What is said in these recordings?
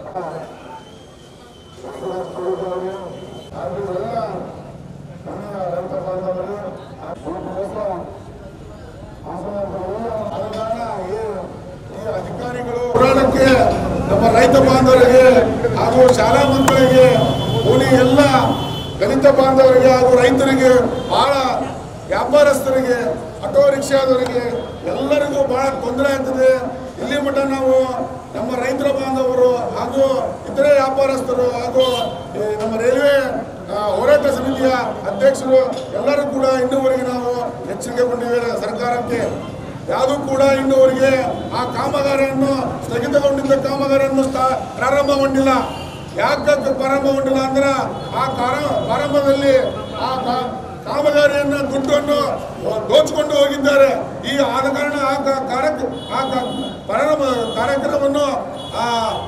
ಅಧಿಕಾರಿಗಳು ಹೋರಾಟಕ್ಕೆ ನಮ್ಮ ರೈತ ಬಾಂಧವರಿಗೆ ಹಾಗೂ ಶಾಲಾ ಮಕ್ಕಳಿಗೆ ಕೂಲಿ ಎಲ್ಲ ದಲಿತ ಬಾಂಧವರಿಗೆ ಹಾಗೂ ರೈತರಿಗೆ ಬಹಳ ವ್ಯಾಪಾರಸ್ಥರಿಗೆ ಆಟೋ ರಿಕ್ಷಾದವರಿಗೆ ಎಲ್ಲರಿಗೂ ಬಹಳ ತೊಂದರೆ ಆಗ್ತದೆ ಇಲ್ಲಿ ಮಟ್ಟ ನಾವು ನಮ್ಮ ರೈತರ ಬಾಂಧವರು ಹಾಗೂ ಇತರೆ ವ್ಯಾಪಾರಸ್ಥರು ಹಾಗೂ ಈ ನಮ್ಮ ರೈಲ್ವೆ ಆ, ಹೋರಾಟ ಸಮಿತಿಯ ಅಧ್ಯಕ್ಷರು ಎಲ್ಲರೂ ಕೂಡ ಇನ್ನೂವರೆಗೆ ನಾವು ಎಚ್ಚರಿಕೆಗೊಂಡಿದ್ದೇವೆ ಸರ್ಕಾರಕ್ಕೆ ಯಾವುದು ಕೂಡ ಇನ್ನೂವರೆಗೆ ಆ ಕಾಮಗಾರಿಯನ್ನು ಸ್ಥಗಿತಗೊಂಡಿದ್ದ ಕಾಮಗಾರಿಯನ್ನು ಸ್ಥ- ಪ್ರಾರಂಭಗೊಂಡಿಲ್ಲ ಯಾಕೆ ಪ್ರಾರಂಭಗೊಂಡಿಲ್ಲ ಅಂದ್ರೆ ಆ ಕಾರ ಪ್ರಾರಂಭದಲ್ಲಿ ಆ ಕಾ- ಕಾಮಗಾರಿಯನ್ನ ದುಡ್ಡನ್ನು ದೋಚಿಕೊಂಡು ಹೋಗಿದ್ದಾರೆ ಈ ಆದ ಕಾರಣ ಆ ಕ- ಕಾರ್ಯ ಆ ಕ- ಪ್ರಾರಂಭ ಕಾರ್ಯಕ್ರಮವನ್ನು ಆ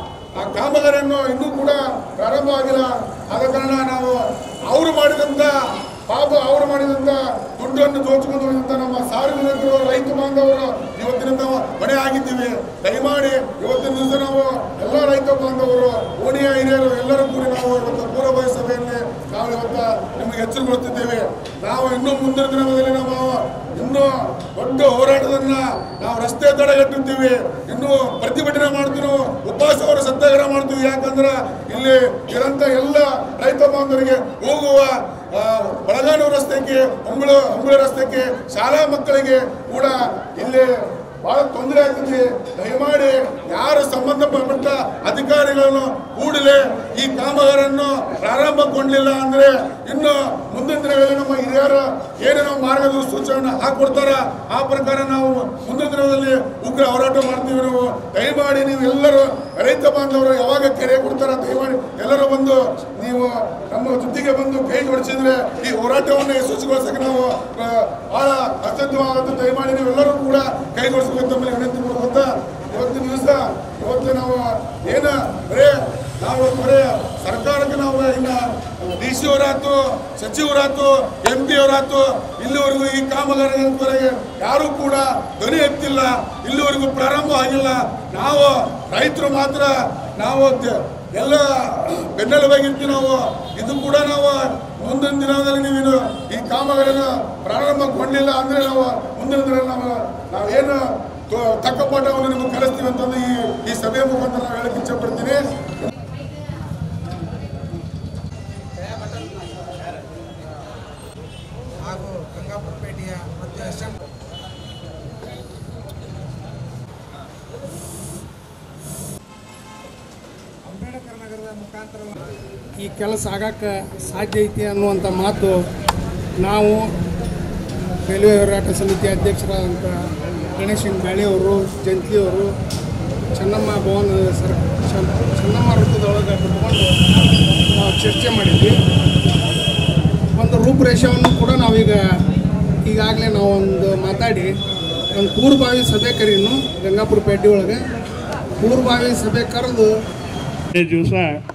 ಆ ಕಾಮಗಾರಿಯನ್ನು ಇನ್ನೂ ಕೂಡ ಪ್ರಾರಂಭ ಆಗಿಲ್ಲ ಆದ ಕಾರಣ ನಾವು ಅವರು ಮಾಡಿದಂತ ಪಾಪ ಅವರು ಮಾಡಿದಂತ ದುಡ್ಡನ್ನು ದೋಚಿಕೊಂಡು ಹೋಗಿದಂತ ನಮ್ಮ ಸಾರ್ವಜನಿಕರು ರೈತ ಬಾಂಧವರು ಇವತ್ತಿನ ನಾವು ಹೊಣೆ ಆಗಿದ್ದೀವಿ ದಯಮಾಡಿ ಇವತ್ತಿನ ದಿವಸ ನಾವು ಎಲ್ಲ ರೈತ ಬಾಂಧವರು ಓಣಿಯ ಹಿರಿಯರು ಎಲ್ಲರೂ ಕೂಡಿ ನಾವು ಇವತ್ತು ಪೂರ್ವಭಾವಿ ಸಭೆಯಲ್ಲಿ ನಾವು ಇವತ್ತು ನಿಮಗೆ ಎಚ್ಚರಗೊಳ್ತಿದ್ದೇವೆ ನಾವು ಇನ್ನೂ ಮುಂದಿನ ದಿನಗಳಲ್ಲಿ ನಾವು ಇನ್ನೂ ದೊಡ್ಡ ಹೋರಾಟದನ್ನ ನಾವು ರಸ್ತೆ ತಡೆಗಟ್ಟುತ್ತೀವಿ ಇನ್ನೂ ಪ್ರತಿಭಟನೆ ಮಾಡ್ತೀವಿ ನಾವು ಉಪವಾಸವರ ಸತ್ಯಾಗ್ರಹ ಮಾಡ್ತೀವಿ ಯಾಕಂದ್ರೆ ಇಲ್ಲಿ ಇರಂತ ಎಲ್ಲ ರೈತ ಬಾಂಧವರಿಗೆ ಹೋಗುವ ಆ, ಬಳಗಾನೂರು ರಸ್ತೆಗೆ ಹೊಂಬಳ ಹೊಂಬಳ ರಸ್ತೆಗೆ ಶಾಲಾ ಮಕ್ಕಳಿಗೆ ಕೂಡ ಇಲ್ಲಿ ಬಹಳ ತೊಂದರೆ ಆಗ್ತದೆ ದಯಮಾಡಿ ಯಾರು ಸಂಬಂಧಪಟ್ಟ ಅಧಿಕಾರಿಗಳನ್ನು ಕೂಡಲೇ ಈ ಕಾಮಗಾರನ್ನು ಪ್ರಾರಂಭಗೊಂಡಿಲ್ಲ ಅಂದ್ರೆ ಇನ್ನು ಮುಂದಿನ ದಿನಗಳಲ್ಲಿ ನಮ್ಮ ಹಿರಿಯರು ಏನು ನಾವು ಮಾರ್ಗದರ್ಶನ ಹಾಕೊಡ್ತಾರ ಆ ಪ್ರಕಾರ ನಾವು ಮುಂದಿನ ದಿನದಲ್ಲಿ ಉಗ್ರ ಹೋರಾಟ ಮಾಡ್ತೀವಿ ನಾವು ದಯಮಾಡಿ ನೀವು ಎಲ್ಲರೂ ರೈತ ಬಾಂಧವರು ಯಾವಾಗ ಕರೆ ಕೊಡ್ತಾರ ದಯಮಾಡಿ ಎಲ್ಲರೂ ಬಂದು ನೀವು ನಮ್ಮ ಜೊತೆಗೆ ಬಂದು ಕೈ ಜೋಡಿಸಿದ್ರೆ ಈ ಹೋರಾಟವನ್ನು ಯಶಸ್ವಿಗೊಳಿಸಕ್ಕೆ ನಾವು ಆ, ಬಹಳ ಅತ್ಯಂತವಾದಂತ ದಯಮಾಡಿ ನೀವೆಲ್ಲರೂ ಕೂಡ ಕೈಗೊಳಿಸಬೇಕು ತಮ್ಮಲ್ಲಿ ವಿನಂತಿ ಮಾಡ್ಕೊಂತ ಇವತ್ತಿನ ದಿವಸ ಇವತ್ತು ನಾವು ಏನ ಬರೇ ನಾವು ಬರೇ ಸರ್ಕಾರಕ್ಕೆ ನಾವು ಇನ್ನ ಡಿ ಸಿ ಅವರಾತು ಸಚಿವರಾತು ಎಂ ಪಿ ಅವರಾತು ಇಲ್ಲಿವರೆಗೂ ಈ ಕಾಮಗಾರಿವರೆಗೆ ಯಾರು ಕೂಡ ಧ್ವನಿ ಎತ್ತಿಲ್ಲ ಇಲ್ಲಿವರೆಗೂ ಪ್ರಾರಂಭ ಆಗಿಲ್ಲ ನಾವು ರೈತರು ಮಾತ್ರ ನಾವು ದ- ಎಲ್ಲ ಬೆನ್ನೆಲುಬಾಗಿರ್ತೀವಿ ನಾವು ಇದು ಕೂಡ ನಾವು ಮುಂದಿನ ದಿನದಲ್ಲಿ ನೀವು ಇದು ಈ ಕಾಮಗಾರಿನ ಪ್ರಾರಂಭಗೊಂಡಿಲ್ಲ ಅಂದ್ರೆ ನಾವು ಮುಂದಿನ ದಿನ ನಾವು ನಾವೇನು ತೊ- ತಕ್ಕ ಪಾಠವನ್ನು ನಿಮಗೆ ಕಲಿಸ್ತೀವಿ ಅಂತಂದು ಈ ಈ ಸಭೆಯ ಮುಖಾಂತರ ನಾನು ಹೇಳಕ್ಕೆ ಇಚ್ಛೆ ಪಡ್ತೀನಿ ಹಾಗೂ ಗಂಗಾಪುರಪೇಟೆಯ ಮತ್ತು ಎಸ್ ಎಂ ಅಂಬೇಡ್ಕರ್ ನಗರದ ಮುಖಾಂತರ ಈ ಕೆಲಸ ಆಗಕ್ಕೆ ಸಾಧ್ಯ ಐತಿ ಅನ್ನುವಂಥ ಮಾತು ನಾವು ರೈಲ್ವೆ ಹೋರಾಟ ಸಮಿತಿ ಅಧ್ಯಕ್ಷರಾದಂಥ ಗಣೇಶನ್ ಬ್ಯಾಳಿಯವರು ಜಂತಿಯವರು ಚೆನ್ನಮ್ಮ ಭವನ ಸರ್ ಚೆನ್ನ- ಚೆನ್ನಮ್ಮ ವೃತ್ತದೊಳಗೆ ಬಿಟ್ಕೊಂಡು ನಾವು ಚರ್ಚೆ ಮಾಡಿದ್ವಿ ಒಂದು ರೂಪುರೇಷೆಯನ್ನು ಕೂಡ ನಾವೀಗ ಈಗಾಗಲೇ ನಾವು ಒಂದು ಮಾತಾಡಿ ಒಂದು ಪೂರ್ವಭಾವಿ ಸಭೆ ಕರೀನು ಗಂಗಾಪುರ ಪೇಟೆ ಒಳಗೆ ಪೂರ್ವಭಾವಿ ಸಭೆ ಕರೆದು ಹದಿನೈದು ದಿವಸ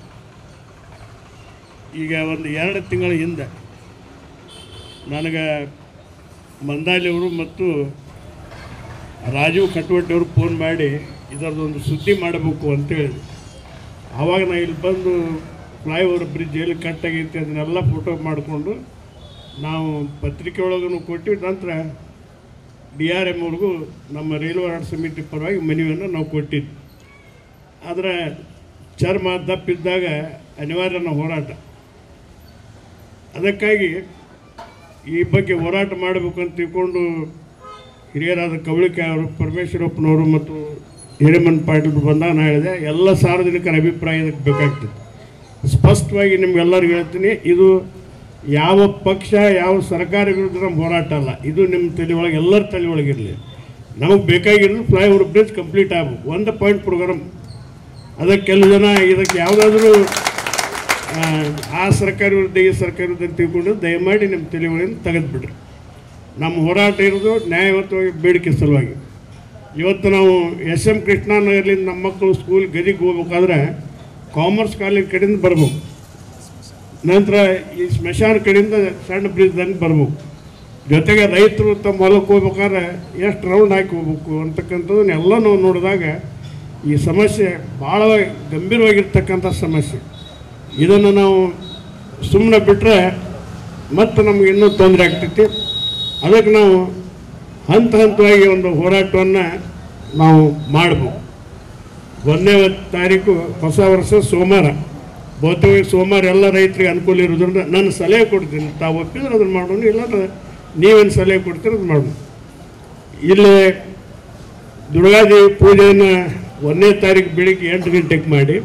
ಈಗ ಒಂದು ಎರಡು ತಿಂಗಳ ಹಿಂದೆ ನನಗೆ ಮಂದಾಲಿಯವರು ಮತ್ತು ರಾಜೀವ್ ಕಟ್ವಟ್ಟಿಯವರು ಫೋನ್ ಮಾಡಿ ಇದರದೊಂದು ಸುದ್ದಿ ಮಾಡಬೇಕು ಅಂತ ಹೇಳಿದ್ರು ಆವಾಗ ನಾನು ಇಲ್ಲಿ ಬಂದು ಫ್ಲೈಓವರ್ ಬ್ರಿಡ್ಜ್ ಎಲ್ಲಿ ಕಟ್ಟಾಗೈತೆ ಅದನ್ನೆಲ್ಲ ಫೋಟೋ ಮಾಡಿಕೊಂಡು ನಾವು ಪತ್ರಿಕೆ ಒಳಗೂ ಕೊಟ್ಟಿವಿ ನಂತರ ಡಿ ಆರ್ ಎಮ್ ಅವ್ರಿಗೂ ನಮ್ಮ ರೈಲ್ವೆ ಹೋರಾಟ ಸಮಿತಿ ಪರವಾಗಿ ಮನವಿಯನ್ನು ನಾವು ಕೊಟ್ಟಿದ್ವಿ ಆದರೆ ಚರ್ಮ ದಪ್ಪಿದ್ದಾಗ ಅನಿವಾರ್ಯ ನಾವು ಹೋರಾಟ ಅದಕ್ಕಾಗಿ ಈ ಬಗ್ಗೆ ಹೋರಾಟ ಮಾಡಬೇಕು ಅಂತ ತಿಳ್ಕೊಂಡು ಹಿರಿಯರಾದ ಕವಳಿಕೆ ಅವರು ಪರಮೇಶ್ವರಪ್ಪನವರು ಮತ್ತು ಹಿರೇಮನ್ ಪಾಟೀಲ್ ಬಂದಾಗ ನಾನು ಹೇಳಿದೆ ಎಲ್ಲ ಸಾರ್ವಜನಿಕರ ಅಭಿಪ್ರಾಯ ಇದಕ್ಕೆ ಬೇಕಾಗ್ತದೆ ಸ್ಪಷ್ಟವಾಗಿ ನಿಮ್ಗೆಲ್ಲರಿಗೂ ಹೇಳ್ತೀನಿ ಇದು ಯಾವ ಪಕ್ಷ ಯಾವ ಸರ್ಕಾರ ವಿರುದ್ಧ ನಮ್ಮ ಹೋರಾಟ ಅಲ್ಲ ಇದು ನಿಮ್ಮ ತಲೆ ಒಳಗೆ ಎಲ್ಲರ ತಲೆ ಒಳಗಿರಲಿ ನಮಗೆ ಬೇಕಾಗಿರೋದು ಫ್ಲೈಓವರ್ ಬ್ರಿಡ್ಜ್ ಕಂಪ್ಲೀಟ್ ಆಗಬೇಕು ಒಂದು ಪಾಯಿಂಟ್ ಪ್ರೋಗ್ರಾಮ್ ಅದಕ್ಕೆ ಕೆಲವು ಜನ ಇದಕ್ಕೆ ಯಾವುದಾದ್ರೂ ಆ, ಆ ಸರ್ಕಾರ ವಿರುದ್ಧ ಈ ಸರ್ಕಾರ ವಿರುದ್ಧ ಅಂತ ತಿಳ್ಕೊಂಡು ದಯಮಾಡಿ ನಿಮ್ಮ ತಲೆ ಒಳಗಿಂದ ತೆಗೆದುಬಿಡ್ರಿ ನಮ್ಮ ಹೋರಾಟ ಇರೋದು ನ್ಯಾಯಯುತವಾಗಿ ಬೇಡಿಕೆ ಸಲುವಾಗಿ ಇವತ್ತು ನಾವು ಎಸ್ ಎಂ ಕೃಷ್ಣನಗರಲಿಂದ ನಮ್ಮ ಮಕ್ಕಳು ಸ್ಕೂಲ್ ಗದಿಗೆ ಹೋಗ್ಬೇಕಾದ್ರೆ ಕಾಮರ್ಸ್ ಕಾಲೇಜ್ ಕಡೆಯಿಂದ ಬರ್ಬೇಕು ನಂತರ ಈ ಸ್ಮಶಾನ ಕಡೆಯಿಂದ ಸಣ್ಣ ಬ್ರಿಡ್ಜ್ದಂಗೆ ಬರ್ಬೇಕು ಜೊತೆಗೆ ರೈತರು ತಮ್ಮ ಹೊಲಕ್ಕೆ ಹೋಗ್ಬೇಕಾದ್ರೆ ಎಷ್ಟು ರೌಂಡ್ ಹಾಕಿ ಹೋಗ್ಬೇಕು ಅಂತಕ್ಕಂಥದ್ದನ್ನ ಎಲ್ಲ ನಾವು ನೋಡಿದಾಗ ಈ ಸಮಸ್ಯೆ ಭಾಳ ಗಂಭೀರವಾಗಿರ್ತಕ್ಕಂಥ ಸಮಸ್ಯೆ ಇದನ್ನು ನಾವು ಸುಮ್ಮನೆ ಬಿಟ್ಟರೆ ಮತ್ತೆ ನಮ್ಗೆ ಇನ್ನೂ ತೊಂದರೆ ಆಗ್ತೈತಿ ಅದಕ್ಕೆ ನಾವು ಹಂತ ಹಂತವಾಗಿ ಒಂದು ಹೋರಾಟವನ್ನು ನಾವು ಮಾಡ್ಬೇಕು ಒಂದನೇ ತಾರೀಕು ಹೊಸ ವರ್ಷ ಸೋಮವಾರ ಬಹುತೇಕ ಸೋಮವಾರ ಎಲ್ಲ ರೈತರಿಗೆ ಅನುಕೂಲ ಇರೋದ್ರಿಂದ ನಾನು ಸಲಹೆ ಕೊಡ್ತೀನಿ ತಾವು ಒಪ್ಪಿದ್ರೆ ಅದನ್ನು ಮಾಡೋಣ ಇಲ್ಲಾಂದ್ರೆ ನೀವೇನು ಸಲಹೆ ಕೊಡ್ತೀರ ಅದು ಮಾಡೋಣ ಇಲ್ಲಿ ದುರ್ಗಾದೇವಿ ಪೂಜೆಯನ್ನು ಒಂದನೇ ತಾರೀಕು ಬೆಳಿಗ್ಗೆ ಎಂಟು ಗಂಟೆಗೆ ಮಾಡಿ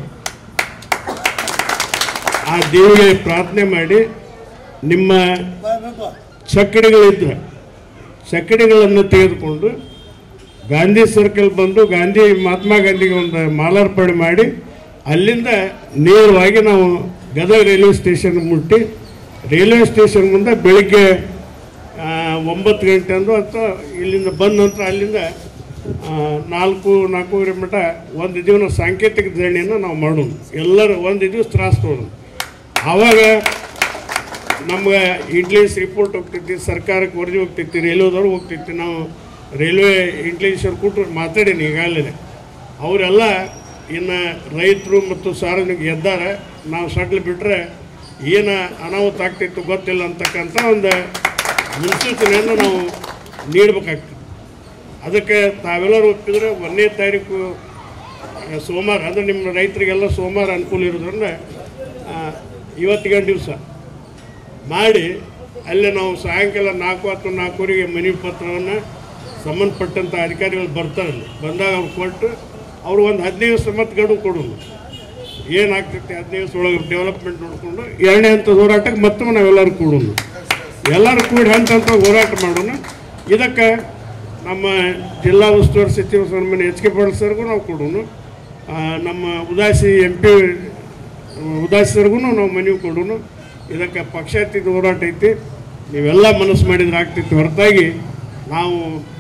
ಆ ದೇವಿಗೆ ಪ್ರಾರ್ಥನೆ ಮಾಡಿ ನಿಮ್ಮ ಚಕ್ಕಡಿಗಳಿದ್ದರೆ ಚಕ್ಕಡಿಗಳನ್ನು ತೆಗೆದುಕೊಂಡು ಗಾಂಧಿ ಸರ್ಕಲ್ ಬಂದು ಗಾಂಧಿ ಮಹಾತ್ಮ ಗಾಂಧಿಗೆ ಒಂದು ಮಾಲಾರ್ಪಣೆ ಮಾಡಿ ಅಲ್ಲಿಂದ ನೇರವಾಗಿ ನಾವು ಗದಗ ರೈಲ್ವೆ ಸ್ಟೇಷನ್ ಮುಟ್ಟಿ ರೈಲ್ವೆ ಸ್ಟೇಷನ್ ಮುಂದೆ ಬೆಳಿಗ್ಗೆ ಆ, ಒಂಬತ್ತು ಗಂಟೆ ಅಂದು ಅಥವಾ ಇಲ್ಲಿಂದ ಬಂದ ನಂತರ ಅಲ್ಲಿಂದ ಆ, ನಾಲ್ಕು ನಾಲ್ಕೂವರೆ ಮಟ್ಟ ಒಂದು ದಿವಸ ಸಾಂಕೇತಿಕ ಧರಣಿಯನ್ನು ನಾವು ಮಾಡೋಣ ಎಲ್ಲರೂ ಒಂದು ದಿವಸ ತ್ರಾಸ ತೊಗೊಳೋಣ ಆವಾಗ ನಮ್ಗೆ ಇಂಟೆಲಿಜೆನ್ಸ್ ರಿಪೋರ್ಟ್ ಹೋಗ್ತೈತಿ ಸರ್ಕಾರಕ್ಕೆ ವರದಿ ಹೋಗ್ತೈತಿ ರೈಲ್ವೆದವ್ರು ಹೋಗ್ತೈತಿ ನಾವು ರೈಲ್ವೆ ಇಂಟೆಲಿಜೆನ್ಸ್ ಕೂಟರು ಮಾತಾಡೀನಿ ಈಗಾಗಲೇ ಅವರೆಲ್ಲ ಇನ್ನು ರೈತರು ಮತ್ತು ಸಾರ್ವಜನಿಕ ಎದ್ದಾರೆ ನಾವು ಸಡ್ಲು ಬಿಟ್ಟರೆ ಏನು ಅನಾಹುತ ಆಗ್ತಿತ್ತು ಗೊತ್ತಿಲ್ಲ ಅಂತಕ್ಕಂಥ ಒಂದು ಮುನ್ಸೂಚನೆಯನ್ನು ನಾವು ನೀಡಬೇಕಾಗ್ತದೆ ಅದಕ್ಕೆ ತಾವೆಲ್ಲರೂ ಒಪ್ಪಿದ್ರೆ ಒಂದನೇ ತಾರೀಕು ಆ, ಸೋಮವಾರ ಅಂದರೆ ನಿಮ್ಮ ರೈತರಿಗೆಲ್ಲ ಸೋಮವಾರ ಅನುಕೂಲ ಇರೋದ್ರಿಂದ ಆ, ಇವತ್ತಿಗೆ ದಿವಸ ಮಾಡಿ ಅಲ್ಲೇ ನಾವು ಸಾಯಂಕಾಲ ನಾಲ್ಕು ಅಥವಾ ನಾಲ್ಕೂವರೆಗೆ ಮನವಿ ಪತ್ರವನ್ನು ಸಂಬಂಧಪಟ್ಟಂಥ ಅಧಿಕಾರಿಗಳು ಬರ್ತಾರಲ್ಲಿ ಬಂದಾಗ ಅವ್ರು ಕೊಟ್ಟು ಅವ್ರು ಒಂದು ಹದಿನೈದು ದಿವಸ ಮತ್ತೆ ಗಡುವು ಕೊಡೋದು ಏನಾಗ್ತೈತೆ ಹದಿನೈದು ದಿವಸ ಒಳಗೆ ಡೆವಲಪ್ಮೆಂಟ್ ನೋಡಿಕೊಂಡು ಎರಡನೇ ಹಂತದ ಹೋರಾಟಕ್ಕೆ ಮತ್ತೊಮ್ಮೆ ನಾವೆಲ್ಲರೂ ಕೂಡೋಣ ಎಲ್ಲರೂ ಕೂಡಿ ಹಂತ ಹಂತ ಹೋರಾಟ ಮಾಡೋಣ ಇದಕ್ಕೆ ನಮ್ಮ ಜಿಲ್ಲಾ ಉಸ್ತುವಾರಿ ಸಚಿವ ಸನ್ಮಾನ್ಯ ಎಚ್ ಕೆ ಪಾಟೀಲ್ ಸರ್ಗೂ ನಾವು ಕೊಡೋಣ ಆ, ನಮ್ಮ ಉದಾಸಿ ಎಂ ಪಿ ಉದಾಸಿಯರ್ಗೂ ನಾವು ಮನವಿ ಕೊಡೋಣ ಇದಕ್ಕೆ ಪಕ್ಷಾತೀತ ಹೋರಾಟ ಐತಿ ನೀವೆಲ್ಲ ಮನಸ್ಸು ಮಾಡಿದ್ರೆ ಆಗ್ತೈತಿ ಹೊರತಾಗಿ ನಾವು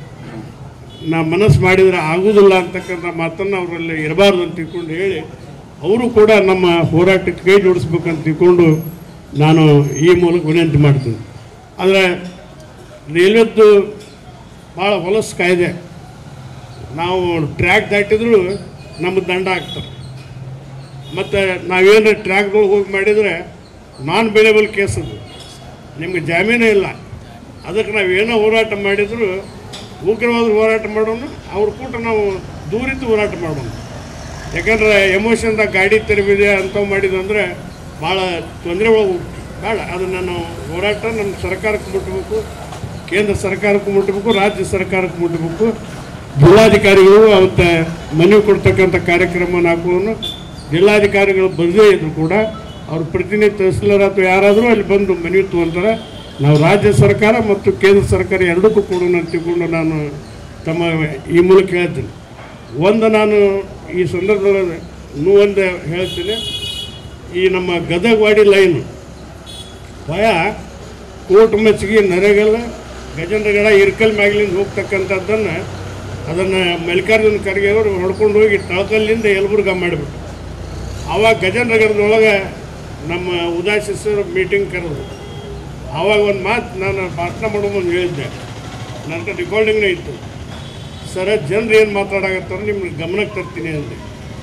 ನಾ ಮನಸ್ಸು ಮಾಡಿದರೆ ಆಗುವುದಿಲ್ಲ ಅಂತಕ್ಕಂಥ ಮಾತನ್ನು ಅವರಲ್ಲಿ ಇರಬಾರ್ದು ಅಂತ ತಿಳ್ಕೊಂಡು ಹೇಳಿ ಅವರು ಕೂಡ ನಮ್ಮ ಹೋರಾಟಕ್ಕೆ ಕೈ ಜೋಡಿಸ್ಬೇಕಂತ ತಿಳ್ಕೊಂಡು ನಾನು ಈ ಮೂಲಕ ವಿನಂತಿ ಮಾಡ್ತೀನಿ ಆದರೆ ರೈಲ್ವೆದ್ದು ಭಾಳ ಹೊಲಸು ಕಾಯ್ದೆ ನಾವು ಟ್ರ್ಯಾಕ್ ದಾಟಿದ್ರು ನಮಗೆ ದಂಡ ಹಾಕ್ತಾರೆ ಮತ್ತು ನಾವೇನು ಟ್ರ್ಯಾಕ್ಗಳು ಹೋಗಿ ಮಾಡಿದರೆ ನಾನ್ ಬೇಲೆಬಲ್ ಕೇಸ್ ಅದು ನಿಮ್ಗೆ ಜಾಮೀನೇ ಇಲ್ಲ ಅದಕ್ಕೆ ನಾವು ಏನೋ ಹೋರಾಟ ಮಾಡಿದ್ರು ಉಗ್ರವಾದ ಹೋರಾಟ ಮಾಡೋಣ ಅವ್ರ ಕೂಟ ನಾವು ದೂರಿದ್ದು ಹೋರಾಟ ಮಾಡೋಣ ಯಾಕಂದ್ರೆ ಎಮೋಷನ್ದಾಗ ಗಾಡಿ ತೆರವಿದೆ ಅಂಥವು ಮಾಡಿದಂದ್ರೆ ಭಾಳ ತೊಂದರೆ ಒಳಗೆ ಹೋಗ್ತೀವಿ ಬೇಡ ಅದನ್ನು ನಾವು ಹೋರಾಟ ನಮ್ಮ ಸರ್ಕಾರಕ್ಕೆ ಮುಟ್ಟಬೇಕು ಕೇಂದ್ರ ಸರ್ಕಾರಕ್ಕೆ ಮುಟ್ಟಬೇಕು ರಾಜ್ಯ ಸರ್ಕಾರಕ್ಕೆ ಮುಟ್ಟಬೇಕು ಜಿಲ್ಲಾಧಿಕಾರಿಗಳು ಅವತ್ತ ಮನವಿ ಕೊಡ್ತಕ್ಕಂಥ ಕಾರ್ಯಕ್ರಮನ ಹಾಕೋನು ಜಿಲ್ಲಾಧಿಕಾರಿಗಳು ಬರದೇ ಇದ್ರು ಕೂಡ ಅವ್ರ ಪ್ರತಿನಿಧಿ ತಹಸೀಲ್ದಾರ್ ಅಥವಾ ಯಾರಾದರೂ ಅಲ್ಲಿ ಬಂದು ಮನವಿ ತಗೊಂತಾರೆ ನಾವು ರಾಜ್ಯ ಸರ್ಕಾರ ಮತ್ತು ಕೇಂದ್ರ ಸರ್ಕಾರ ಎರಡಕ್ಕೂ ಕೊಡೋಣ ಅಂತ ತಿಳ್ಕೊಂಡು ನಾನು ತಮ್ಮ ಈ ಮೂಲಕ ಹೇಳ್ತೀನಿ ಒಂದು ನಾನು ಈ ಸಂದರ್ಭದಲ್ಲಿ ಇನ್ನೂ ಒಂದು ಹೇಳ್ತೀನಿ ಈ ನಮ್ಮ ಗದಗವಾಡಿ ಲೈನು ಭಯ ಕೋಟ್ ಮಚ್ಚಿಗೆ ನರೇಗಲ್ಲ ಗಜೇಂದ್ರಗಡ ಇರ್ಕಲ್ ಮ್ಯಾಗ್ಲಿಂದ ಹೋಗ್ತಕ್ಕಂಥದ್ದನ್ನು ಅದನ್ನು ಮಲ್ಲಿಕಾರ್ಜುನ ಖರ್ಗೆ ಅವರು ಹೊಡ್ಕೊಂಡು ಹೋಗಿ ತಳಕಲ್ಲಿಂದ ಯಲಬುರ್ಗ ಮಾಡಿಬಿಟ್ಟು ಆವಾಗ ಗಜೇಂದ್ರಗಡದೊಳಗೆ ನಮ್ಮ ಉದಾಸಿಸರು ಮೀಟಿಂಗ್ ಕರೆದು ಆವಾಗ ಒಂದು ಮಾತು ನಾನು ಭಾಷಣ ಮಾಡೋ ಮುಂದೆ ಹೇಳಿದ್ದೆ ನನ್ನ ರೆಕಾರ್ಡಿಂಗ್ನೇ ಇತ್ತು ಸರ ಜನರು ಏನು ಮಾತಾಡಕತ್ತಾರ ನಿಮ್ಗೆ ಗಮನಕ್ಕೆ ತರ್ತೀನಿ ಅಂದೆ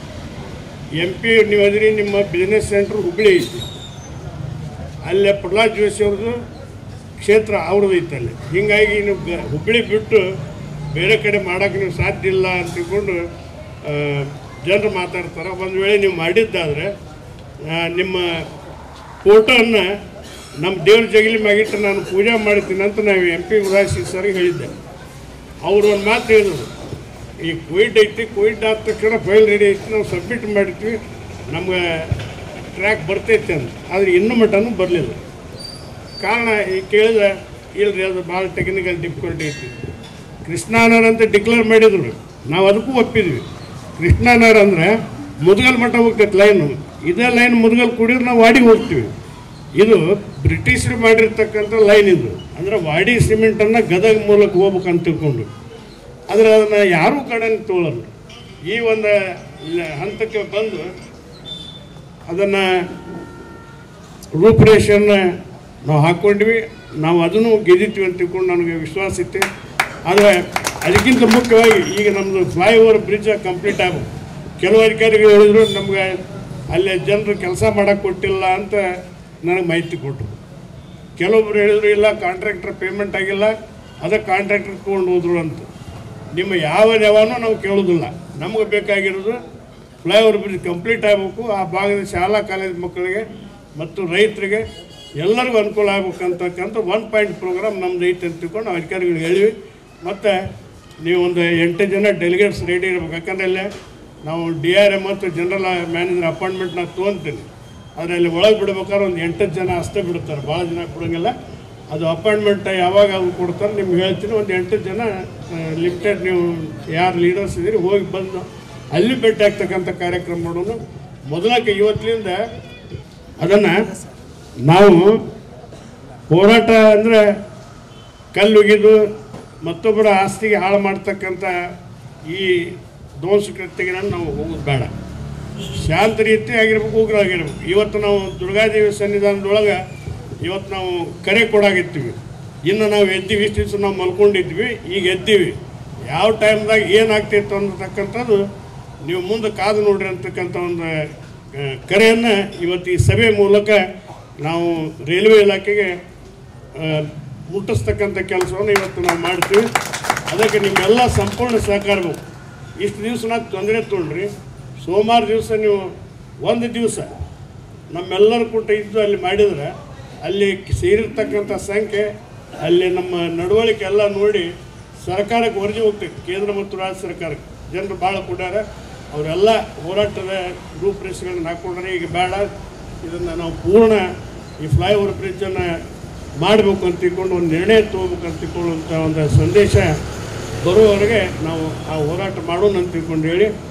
ಎಂ ಪಿ ನೀವು ಅದ್ರಿ ನಿಮ್ಮ ಬಿಸ್ನೆಸ್ ಸೆಂಟ್ರ್ ಹುಬ್ಳಿ ಐತಿ ಅಲ್ಲೇ ಪ್ರಹ್ಲಾದ್ ಜೋಶಿ ಅವ್ರದ್ದು ಕ್ಷೇತ್ರ ಅವ್ರದ್ದು ಐತೆ ಅಲ್ಲಿ ಹೀಗಾಗಿ ನೀವು ಗ- ಹುಬ್ಳಿ ಬಿಟ್ಟು ಬೇರೆ ಕಡೆ ಮಾಡೋಕೆ ನೀವು ಸಾಧ್ಯ ಇಲ್ಲ ಅಂತ ತಿಳ್ಕೊಂಡು ಜನರು ಮಾತಾಡ್ತಾರೆ ಒಂದು ವೇಳೆ ನೀವು ಮಾಡಿದ್ದಾದರೆ ಆ, ನಿಮ್ಮ ಫೋಟೋವನ್ನು ನಮ್ಮ ದೇವ್ರ ಜಗಲಿ ಮ್ಯಾಗಿಟ್ಟು ನಾನು ಪೂಜೆ ಮಾಡ್ತೀನಿ ಅಂತ ನಾವು ಎಂ ಪಿ ಉದಾಸಿ ಸರ್ಗೆ ಹೇಳಿದ್ದೆ ಅವ್ರು ಒಂದು ಮಾತು ಹೇಳಿದ್ರು ಈ ಕೋವಿಡ್ ಐತಿ ಕೋವಿಡ್ ಆದ ತಕ್ಷಣ ಫೈಲ್ ರೆಡಿ ಐತಿ ನಾವು ಸಬ್ಮಿಟ್ ಮಾಡಿರ್ತೀವಿ ನಮ್ಗೆ ಟ್ರ್ಯಾಕ್ ಬರ್ತೈತೆ ಅಂತ ಆದರೆ ಇನ್ನೂ ಮಟ್ಟನೂ ಬರಲಿಲ್ಲ ಕಾರಣ ಈಗ ಕೇಳಿದ್ರೆ ಇಲ್ರಿ ಅದು ಭಾಳ ಟೆಕ್ನಿಕಲ್ ಡಿಫಿಕಲ್ಟಿ ಐತಿ ಕೃಷ್ಣಾನಗರ ಅಂತ ಡಿಕ್ಲೇರ್ ಮಾಡಿದ್ರು ನಾವು ಅದಕ್ಕೂ ಒಪ್ಪಿದ್ವಿ ಕೃಷ್ಣಾನಗರ ಅಂದರೆ ಮುದ್ಗಲ್ ಮಠ ಹೋಗ್ತೈತೆ ಲೈನು ಇದೇ ಲೈನ್ ಮುದ್ಗಲ್ ಕುಡಿದ್ರೆ ನಾವು ವಾಡಿಗೆ ಹೋಗ್ತೀವಿ ಇದು ಬ್ರಿಟಿಷರು ಮಾಡಿರ್ತಕ್ಕಂಥ ಲೈನ್ ಇದು ಅಂದರೆ ವಾಡಿ ಸಿಮೆಂಟನ್ನು ಗದಗ ಮೂಲಕ ಹೋಗ್ಬೇಕಂತ ತಿಳ್ಕೊಂಡು ಆದರೆ ಅದನ್ನು ಯಾರೂ ಕಡೆ ತೊಗೊಳಲ್ಲ ಈ ಒಂದು ಲ- ಹಂತಕ್ಕೆ ಬಂದು ಅದನ್ನು ರೂಪುರೇಷೆಯನ್ನು ನಾವು ಹಾಕ್ಕೊಂಡ್ವಿ ನಾವು ಅದನ್ನು ಗೆದ್ದಿತ್ವಿ ಅಂತ ತಿಳ್ಕೊಂಡು ನನಗೆ ವಿಶ್ವಾಸ ಇತ್ತು ಆದರೆ ಅದಕ್ಕಿಂತ ಮುಖ್ಯವಾಗಿ ಈಗ ನಮ್ಮದು ಫ್ಲೈಓವರ್ ಬ್ರಿಡ್ಜ್ ಕಂಪ್ಲೀಟ್ ಆಗಬೇಕು ಕೆಲವು ಅಧಿಕಾರಿಗಳು ಹೇಳಿದ್ರು ನಮ್ಗೆ ಅಲ್ಲಿ ಜನರು ಕೆಲಸ ಮಾಡೋಕ್ಕೆ ಕೊಟ್ಟಿಲ್ಲ ಅಂತ ನನಗೆ ಮಾಹಿತಿ ಕೊಟ್ಟರು ಕೆಲವೊಬ್ರು ಹೇಳಿದ್ರು ಇಲ್ಲ ಕಾಂಟ್ರಾಕ್ಟರ್ ಪೇಮೆಂಟ್ ಆಗಿಲ್ಲ ಅದಕ್ಕೆ ಕಾಂಟ್ರಾಕ್ಟರ್ ತೊಗೊಂಡು ಹೋದ್ರು ಅಂತ ನಿಮ್ಮ ಯಾವ ನೆವನೂ ನಾವು ಕೇಳೋದಿಲ್ಲ ನಮಗೆ ಬೇಕಾಗಿರೋದು ಫ್ಲೈಓವರ್ ಬ್ರಿಡ್ಜ್ ಕಂಪ್ಲೀಟ್ ಆಗಬೇಕು ಆ ಭಾಗದ ಶಾಲಾ ಕಾಲೇಜ್ ಮಕ್ಕಳಿಗೆ ಮತ್ತು ರೈತರಿಗೆ ಎಲ್ಲರಿಗೂ ಅನುಕೂಲ ಆಗ್ಬೇಕಂತಕ್ಕಂಥ ಒನ್ ಪಾಯಿಂಟ್ ಪ್ರೋಗ್ರಾಮ್ ನಮ್ದು ಐತೆ ಅಂತ ತಿಳ್ಕೊಂಡು ನಾವು ಅಧಿಕಾರಿಗಳಿಗೆ ಹೇಳಿವಿ ಮತ್ತು ನೀವು ಒಂದು ಎಂಟು ಜನ ಡೆಲಿಗೇಟ್ಸ್ ರೆಡಿ ಇರ್ಬೇಕು ಯಾಕಂದ್ರೆ ಅಲ್ಲೇ ನಾವು ಡಿ ಆರ್ ಎಮ್ ಮತ್ತು ಜನರಲ್ ಮ್ಯಾನೇಜರ್ ಅಪಾಯಿಂಟ್ಮೆಂಟ್ ನಾನು ತೊಗೊತೀನಿ ಆದರೆ ಅಲ್ಲಿ ಒಳಗೆ ಬಿಡ್ಬೇಕಾದ್ರೆ ಒಂದು ಎಂಟು ಜನ ಅಷ್ಟೇ ಬಿಡ್ತಾರೆ ಭಾಳ ಜನ ಬಿಡೋಂಗಿಲ್ಲ ಅದು ಅಪಾಯಿಂಟ್ಮೆಂಟ್ ಯಾವಾಗ ಅದು ಕೊಡ್ತಾರೆ ನಿಮ್ಗೆ ಹೇಳ್ತೀನಿ ಒಂದು ಎಂಟು ಜನ ಲಿಮಿಟೆಡ್ ನೀವು ಯಾರು ಲೀಡರ್ಸ್ ಇದ್ದೀರಿ ಹೋಗಿ ಬಂದು ಅಲ್ಲಿ ಭೇಟಿ ಆಗ್ತಕ್ಕಂಥ ಕಾರ್ಯಕ್ರಮ ಮಾಡೋದು ಮೊದಲಕ್ಕೆ ಇವತ್ತಿನಿಂದ ಅದನ್ನು ನಾವು ಹೋರಾಟ ಅಂದರೆ ಕಲ್ಲುಗಿದು ಮತ್ತೊಬ್ಬರ ಆಸ್ತಿಗೆ ಹಾಳು ಮಾಡ್ತಕ್ಕಂಥ ಈ ಧ್ವಂಸ ಕೃತ್ಯಗೆ ನಾವು ಹೋಗೋದು ಬೇಡ ಶಾಂತ ರೀತಿ ಆಗಿರ್ಬೇಕು ಉಗ್ರ ಆಗಿರ್ಬೇಕು ಇವತ್ತು ನಾವು ದುರ್ಗಾದೇವಿ ಸನ್ನಿಧಾನದೊಳಗೆ ಇವತ್ತು ನಾವು ಕರೆ ಕೊಡಾಗಿರ್ತೀವಿ ಇನ್ನು ನಾವು ಎದ್ದೀವಿ ಇಷ್ಟು ದಿವಸ ನಾವು ಮಲ್ಕೊಂಡಿದ್ವಿ ಈಗ ಎದ್ದೀವಿ ಯಾವ ಟೈಮ್ದಾಗ ಏನಾಗ್ತಿತ್ತು ಅನ್ನತಕ್ಕಂಥದ್ದು ನೀವು ಮುಂದೆ ಕಾದು ನೋಡ್ರಿ ಅಂತಕ್ಕಂಥ ಒಂದು ಆ, ಕರೆಯನ್ನು ಇವತ್ತು ಈ ಸಭೆ ಮೂಲಕ ನಾವು ರೈಲ್ವೆ ಇಲಾಖೆಗೆ ಆ, ಮುಟ್ಟಿಸ್ತಕ್ಕಂಥ ಕೆಲಸವನ್ನು ಇವತ್ತು ನಾವು ಮಾಡ್ತೀವಿ ಅದಕ್ಕೆ ನಿಮ್ಮೆಲ್ಲ ಸಂಪೂರ್ಣ ಸಹಕಾರ ಬೇಕು ಇಷ್ಟು ದಿವಸ ನಾವು ತೊಂದರೆ ತೊಗೊಂಡ್ರಿ ಸೋಮವಾರ ದಿವಸ ನೀವು ಒಂದು ದಿವಸ ನಮ್ಮೆಲ್ಲರ ಕೂಟ ಇದ್ದು ಅಲ್ಲಿ ಮಾಡಿದ್ರೆ ಅಲ್ಲಿ ಸೇರಿರ್ತಕ್ಕಂಥ ಸಂಖ್ಯೆ ಅಲ್ಲಿ ನಮ್ಮ ನಡವಳಿಕೆ ಎಲ್ಲ ನೋಡಿ ಸರ್ಕಾರಕ್ಕೆ ವರದಿ ಹೋಗ್ತೈತೆ ಕೇಂದ್ರ ಮತ್ತು ರಾಜ್ಯ ಸರ್ಕಾರಕ್ಕೆ ಜನರು ಭಾಳ ಕೊಟ್ಟಾರ ಅವರೆಲ್ಲ ಹೋರಾಟದ ರೂಪರೇಷೆಗಳನ್ನ ಹಾಕೊಂಡ್ರೆ ಈಗ ಬೇಡ ಇದನ್ನು ನಾವು ಪೂರ್ಣ ಈ ಫ್ಲೈಓವರ್ ಬ್ರಿಡ್ಜನ್ನು ಮಾಡಬೇಕು ಅಂತ ತಿಳ್ಕೊಂಡು ಒಂದು ನಿರ್ಣಯ ತೊಗೋಬೇಕು ಅಂತ ತಿಳ್ಕೊಳ್ಳುವಂಥ ಒಂದು ಸಂದೇಶ ಬರುವವರೆಗೆ ನಾವು ಆ ಹೋರಾಟ ಮಾಡೋಣ ಅಂತ ತಿಳ್ಕೊಂಡು ಹೇಳಿ